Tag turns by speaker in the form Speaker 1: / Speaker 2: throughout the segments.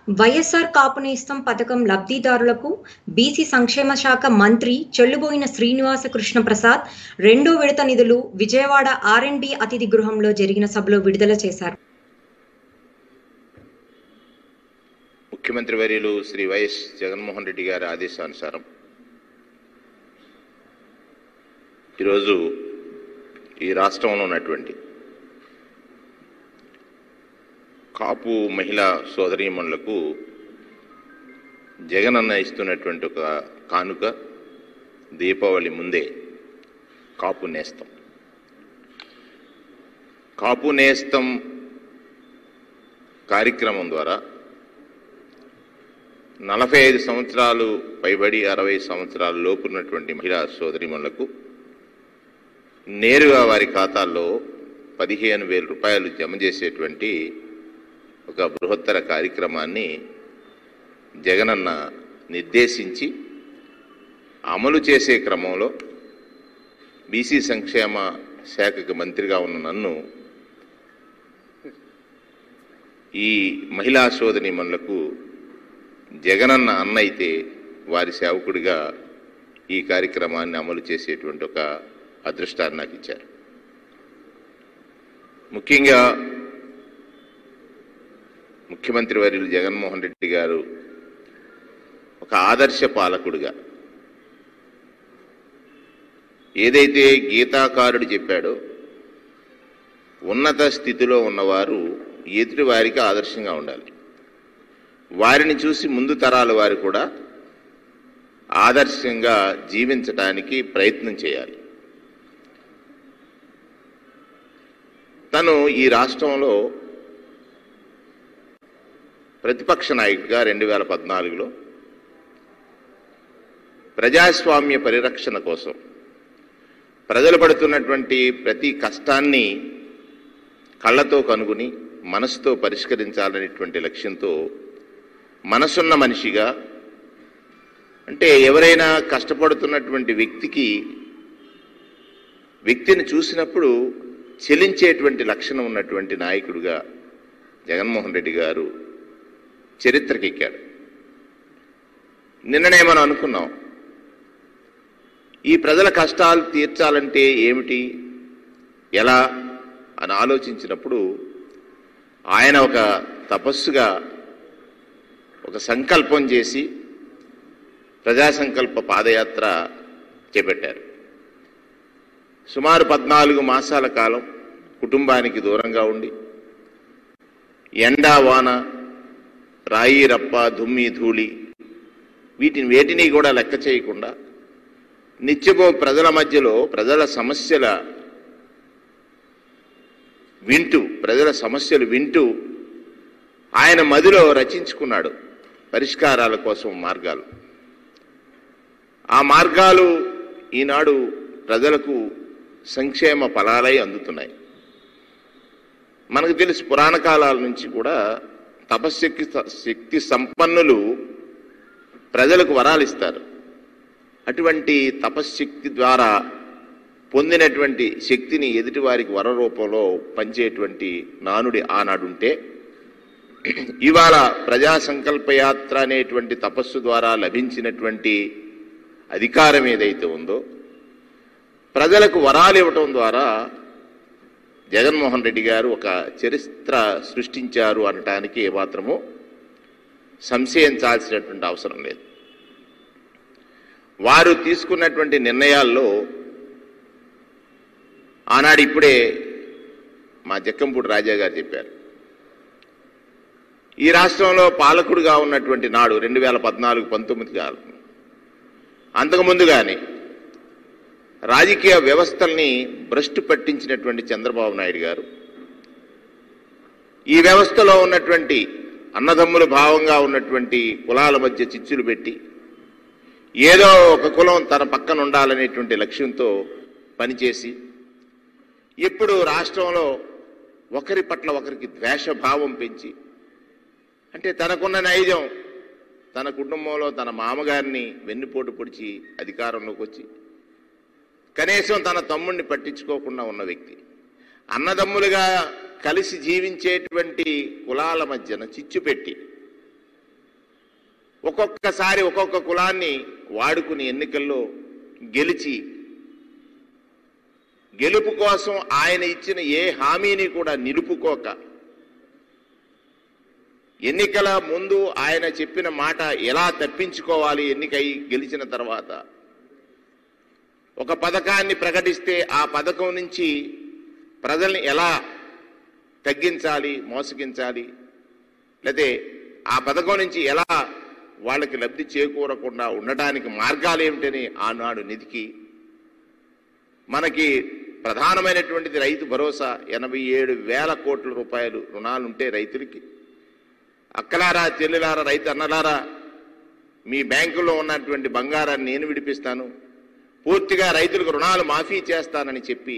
Speaker 1: వైఎస్ఆర్ కాపునేస్తం పథకం లబ్ధిదారులకు బీసీ సంక్షేమ శాఖ మంత్రి చెల్లుబోయిన శ్రీనివాస కృష్ణ ప్రసాద్ రెండో విడత నిధులు విజయవాడ ఆర్ఎండ్బి అతిథి గృహంలో జరిగిన సభలో విడుదల చేశారు
Speaker 2: ముఖ్యమంత్రి వర్యులు శ్రీ వైఎస్ జగన్మోహన్ రెడ్డి గారి ఆదేశానుసారం ఈరోజు ఈ రాష్ట్రంలో ఉన్నటువంటి కాపు మహిళా సోదరీమణులకు జగనన్న ఇస్తున్నటువంటి ఒక కానుక దీపావళి ముందే కాపు నేస్తం కాపు నేస్తం కార్యక్రమం ద్వారా నలభై ఐదు సంవత్సరాలు పైబడి అరవై సంవత్సరాల లోపు ఉన్నటువంటి మహిళా సోదరిమణులకు నేరుగా వారి ఖాతాల్లో పదిహేను వేల రూపాయలు జమ చేసేటువంటి ఒక బృహత్తర కార్యక్రమాన్ని జగనన్న నిర్దేశించి అమలు చేసే క్రమంలో బీసీ సంక్షేమ శాఖకు మంత్రిగా ఉన్న నన్ను ఈ మహిళా సోదరిమణులకు జగనన్న అన్న అయితే వారి సేవకుడిగా ఈ కార్యక్రమాన్ని అమలు చేసేటువంటి ఒక అదృష్టాన్ని నాకు ఇచ్చారు ముఖ్యంగా ముఖ్యమంత్రి వర్యులు జగన్మోహన్ రెడ్డి గారు ఒక ఆదర్శ పాలకుడిగా ఏదైతే గీతాకారుడు చెప్పాడో ఉన్నత స్థితిలో ఉన్నవారు ఎదుటి వారికి ఆదర్శంగా ఉండాలి వారిని చూసి ముందు తరాల వారు కూడా ఆదర్శంగా జీవించటానికి ప్రయత్నం చేయాలి తను ఈ రాష్ట్రంలో ప్రతిపక్ష నాయకుడిగా రెండు వేల పద్నాలుగులో ప్రజాస్వామ్య పరిరక్షణ కోసం ప్రజలు పడుతున్నటువంటి ప్రతి కష్టాన్ని కళ్ళతో కనుగొని మనసుతో పరిష్కరించాలనేటువంటి లక్ష్యంతో మనసున్న మనిషిగా అంటే ఎవరైనా కష్టపడుతున్నటువంటి వ్యక్తికి వ్యక్తిని చూసినప్పుడు చెలించేటువంటి లక్షణం ఉన్నటువంటి నాయకుడిగా జగన్మోహన్ రెడ్డి గారు చరిత్రకెక్కాడు నిన్ననే మనం అనుకున్నాం ఈ ప్రజల కష్టాలు తీర్చాలంటే ఏమిటి ఎలా అని ఆలోచించినప్పుడు ఆయన ఒక తపస్సుగా ఒక సంకల్పం చేసి ప్రజా సంకల్ప పాదయాత్ర చేపట్టారు సుమారు పద్నాలుగు మాసాల కాలం కుటుంబానికి దూరంగా ఉండి ఎండా వాన రాయి రప్ప దుమ్మి ధూళి వీటిని వేటిని కూడా లెక్క చేయకుండా నిత్యము ప్రజల మధ్యలో ప్రజల సమస్యల వింటూ ప్రజల సమస్యలు వింటూ ఆయన మదిలో రచించుకున్నాడు పరిష్కారాల కోసం మార్గాలు ఆ మార్గాలు ఈనాడు ప్రజలకు సంక్షేమ ఫలాలై అందుతున్నాయి మనకు తెలుసు పురాణ కాలాల నుంచి కూడా తపశక్తి శక్తి సంపన్నులు ప్రజలకు వరాలు ఇస్తారు అటువంటి తపశ్శక్తి ద్వారా పొందినటువంటి శక్తిని ఎదుటివారికి వర రూపంలో పంచేటువంటి నానుడి ఆనాడుంటే ఇవాళ ప్రజా సంకల్పయాత్ర అనేటువంటి తపస్సు ద్వారా లభించినటువంటి అధికారం ఏదైతే ఉందో ప్రజలకు వరాలు ఇవ్వటం ద్వారా జగన్మోహన్ రెడ్డి గారు ఒక చరిత్ర సృష్టించారు అనటానికి ఏమాత్రమూ సంశయించాల్సినటువంటి అవసరం లేదు వారు తీసుకున్నటువంటి నిర్ణయాల్లో ఆనాడు ఇప్పుడే మా జక్కంపూడి రాజా గారు చెప్పారు ఈ రాష్ట్రంలో పాలకుడుగా ఉన్నటువంటి నాడు రెండు వేల పద్నాలుగు పంతొమ్మిది కాలం అంతకుముందు కానీ రాజకీయ వ్యవస్థల్ని భ్రష్టు పట్టించినటువంటి చంద్రబాబు నాయుడు గారు ఈ వ్యవస్థలో ఉన్నటువంటి అన్నదమ్ముల భావంగా ఉన్నటువంటి కులాల మధ్య చిచ్చులు పెట్టి ఏదో ఒక కులం తన పక్కన ఉండాలనేటువంటి లక్ష్యంతో పనిచేసి ఇప్పుడు రాష్ట్రంలో ఒకరి పట్ల ఒకరికి ద్వేషభావం పెంచి అంటే తనకున్న నైజం తన కుటుంబంలో తన మామగారిని వెన్నుపోటు పొడిచి అధికారంలోకి వచ్చి కనీసం తన తమ్ముడిని పట్టించుకోకుండా ఉన్న వ్యక్తి అన్నదమ్ములుగా కలిసి జీవించేటువంటి కులాల మధ్యన చిచ్చు పెట్టి ఒక్కొక్కసారి ఒక్కొక్క కులాన్ని వాడుకుని ఎన్నికల్లో గెలిచి గెలుపు కోసం ఆయన ఇచ్చిన ఏ హామీని కూడా నిలుపుకోక ఎన్నికల ముందు ఆయన చెప్పిన మాట ఎలా తప్పించుకోవాలి ఎన్నికై గెలిచిన తర్వాత ఒక పథకాన్ని ప్రకటిస్తే ఆ పథకం నుంచి ప్రజల్ని ఎలా తగ్గించాలి మోసగించాలి లేతే ఆ పథకం నుంచి ఎలా వాళ్ళకి లబ్ధి చేకూరకుండా ఉండటానికి మార్గాలు ఏమిటని ఆనాడు నిధికి మనకి ప్రధానమైనటువంటిది రైతు భరోసా ఎనభై ఏడు వేల కోట్ల రూపాయలు రుణాలుంటే రైతులకి అక్కలారా చెల్లిలారా రైతు అన్నలారా మీ బ్యాంకులో ఉన్నటువంటి బంగారాన్ని నేను విడిపిస్తాను పూర్తిగా రైతులకు రుణాలు మాఫీ చేస్తానని చెప్పి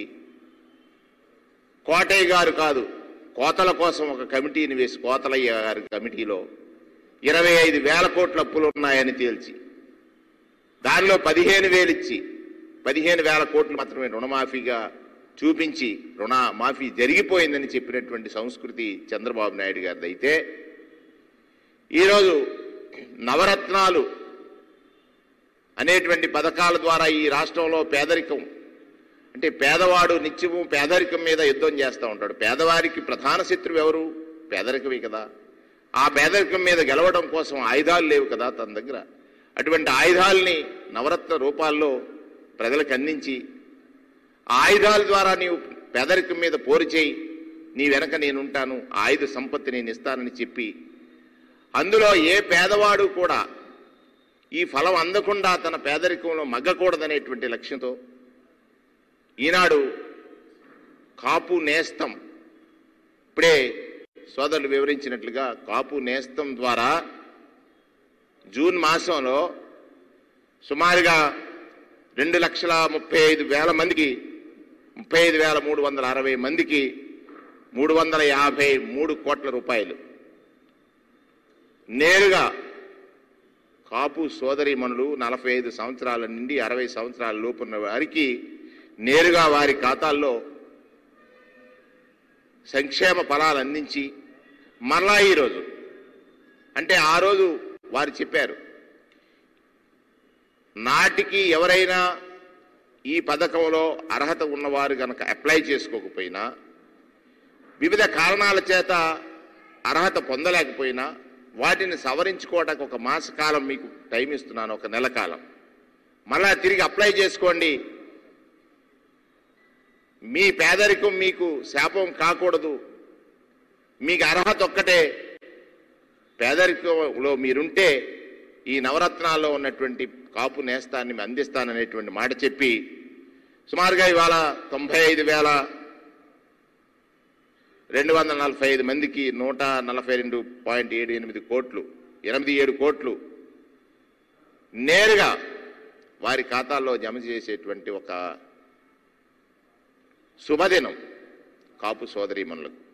Speaker 2: కోటయ్య గారు కాదు కోతల కోసం ఒక కమిటీని వేసి కోతలయ్య గారి కమిటీలో ఇరవై ఐదు వేల కోట్ల అప్పులు ఉన్నాయని తేల్చి దానిలో పదిహేను వేలు ఇచ్చి పదిహేను వేల కోట్లు మాత్రమే రుణమాఫీగా చూపించి రుణ మాఫీ జరిగిపోయిందని చెప్పినటువంటి సంస్కృతి చంద్రబాబు నాయుడు గారిది అయితే ఈరోజు నవరత్నాలు అనేటువంటి పథకాల ద్వారా ఈ రాష్ట్రంలో పేదరికం అంటే పేదవాడు నిత్యము పేదరికం మీద యుద్ధం చేస్తూ ఉంటాడు పేదవారికి ప్రధాన శత్రువు ఎవరు పేదరికమే కదా ఆ పేదరికం మీద గెలవడం కోసం ఆయుధాలు లేవు కదా తన దగ్గర అటువంటి ఆయుధాలని నవరత్న రూపాల్లో ప్రజలకు అందించి ఆ ఆయుధాల ద్వారా నీవు పేదరికం మీద పోరు చేయి నీ వెనక నేనుంటాను ఆయుధ సంపత్తి నేను ఇస్తానని చెప్పి అందులో ఏ పేదవాడు కూడా ఈ ఫలం అందకుండా తన పేదరికంలో మగ్గకూడదనేటువంటి లక్ష్యంతో ఈనాడు కాపు నేస్తం ఇప్పుడే సోదరులు వివరించినట్లుగా కాపు నేస్తం ద్వారా జూన్ మాసంలో సుమారుగా రెండు లక్షల ముప్పై ఐదు వేల మందికి ముప్పై ఐదు వేల మూడు వందల అరవై మందికి మూడు వందల యాభై మూడు కోట్ల రూపాయలు నేరుగా కాపు సోదరీమణులు నలభై ఐదు సంవత్సరాల నుండి అరవై సంవత్సరాల లోపున్న వారికి నేరుగా వారి ఖాతాల్లో సంక్షేమ ఫలాలు అందించి మరలా ఈరోజు అంటే ఆ రోజు వారు చెప్పారు నాటికి ఎవరైనా ఈ పథకంలో అర్హత ఉన్నవారు గనక అప్లై చేసుకోకపోయినా వివిధ కారణాల చేత అర్హత పొందలేకపోయినా వాటిని సవరించుకోవడానికి ఒక మాస కాలం మీకు టైం ఇస్తున్నాను ఒక నెల కాలం మళ్ళా తిరిగి అప్లై చేసుకోండి మీ పేదరికం మీకు శాపం కాకూడదు మీకు అర్హత ఒక్కటే పేదరికంలో మీరుంటే ఈ నవరత్నాల్లో ఉన్నటువంటి కాపు నేస్తాన్ని అందిస్తాననేటువంటి మాట చెప్పి సుమారుగా ఇవాళ తొంభై ఐదు వేల రెండు వందల నలభై ఐదు మందికి నూట నలభై రెండు పాయింట్ ఏడు ఎనిమిది కోట్లు ఎనిమిది ఏడు కోట్లు నేరుగా వారి ఖాతాల్లో జమ చేసేటువంటి ఒక శుభదినం కాపు సోదరీమణులకు